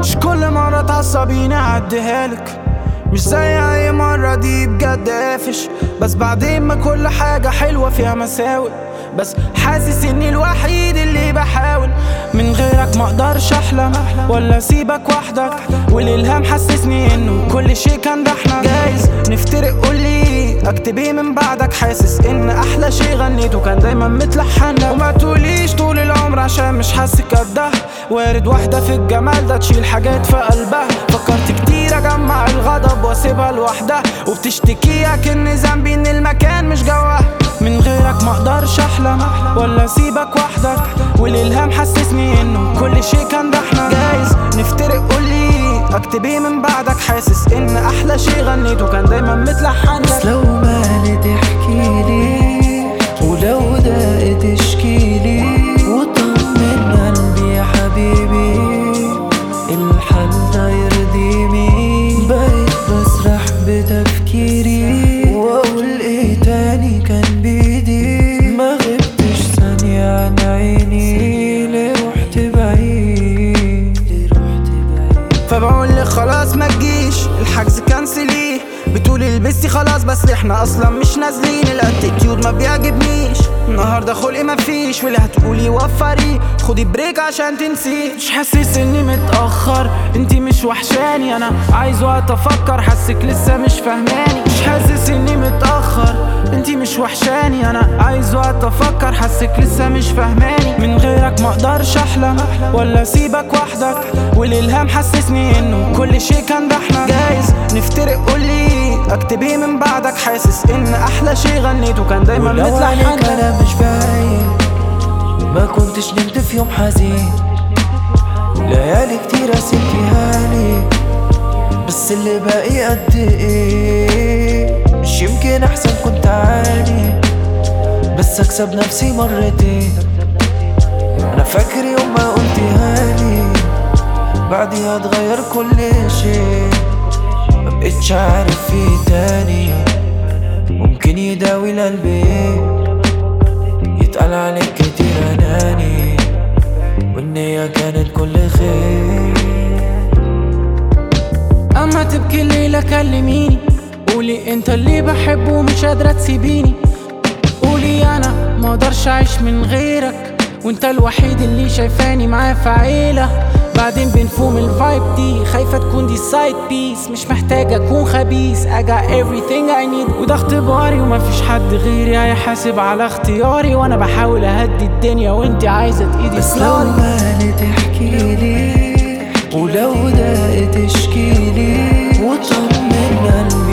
مش كل مرة تعصبيني اعديها لك مش زي اي مرة دي بجد قافش بس بعدين ما كل حاجة حلوة فيها مساوئ بس حاسس اني الوحيد اللي بحاول من غيرك ما اقدرش احلم ولا اسيبك وحدك والالهام حسسني انه كل شيء كان ده احنا جايز نفترق قولي اكتب ايه من بعدك حاسس ان احلى شيء غنيته كان دايما متلحن لك. وما تقوليش طول العمر عشان مش حاسك قدها وارد واحدة في الجمال ده تشيل حاجات في قلبها فكرت كتير اجمع الغضب واسيبها لوحدها وبتشتكيها كأن ذنبي ان المكان مش جواها من غيرك ما اقدرش احلم ولا اسيبك وحدك والالهام حسسني انه كل شيء كان ده احنا جايز نفترق قولي اكتب ايه من بعدك حاسس ان احلى شيء غنيته كان دايما متلحن بس لك لو مالي تحكيلي ولو دقت اشكيلي وطمن قلبي يا حبيبي الحل ده يرضي مين بقيت بسرح بتفكيري واقول ايه تاني كان بايدي ما غبتش ثانية عن عيني ليه رحت بعيد ليه رحت بعيد فبقول لك خلاص ما تجيش الحجز كنسليه بتقولي لبستي خلاص بس احنا اصلا مش نازلين الاتيتيود ما بيعجبنيش النهارده خلقي ما فيش واللي هتقولي وفري خدي بريك عشان تنسي مش حاسس اني متاخر انتي مش وحشاني انا عايز وقت افكر حاسك لسه مش فاهماني مش حاسس اني متاخر انتي مش وحشاني انا عايز وقت افكر حاسك لسه مش فاهماني من غيرك ما اقدرش احلم ولا اسيبك وحدك والالهام حسسني انه كل شيء كان ده احنا جايز نفترق قولي اكتب ايه من بعدك حاسس ان احلى شيء غنيته كان دايما ولو عليك متلحن انا مش باين ما كنتش نمت في يوم حزين ليالي كتيرة سبتيها لي بس اللي باقي قد ايه مش يمكن احسن كنت عادي بس اكسب نفسي مرتين انا فاكر يوم ما قلتيها لي بعديها اتغير كل شيء مبقتش عارف في تاني ممكن يداوي القلب ايه يتقال عليك كتير اناني والنية كانت كل خير اما تبكي الليلة كلميني قولي انت اللي بحبه ومش قادرة تسيبيني قولي انا ما اقدرش اعيش من غيرك وانت الوحيد اللي شايفاني معاه في عيلة بعدين بنفوم الفايب دي خايفة تكون دي سايد بيس مش محتاج اكون خبيث I got everything I need وده اختباري ومفيش حد غيري هيحاسب على اختياري وانا بحاول اهدي الدنيا وانت عايزة تقيدي بس لو صلاري مالي تحكيلي ولو دقت اشكيلي وطمن قلبي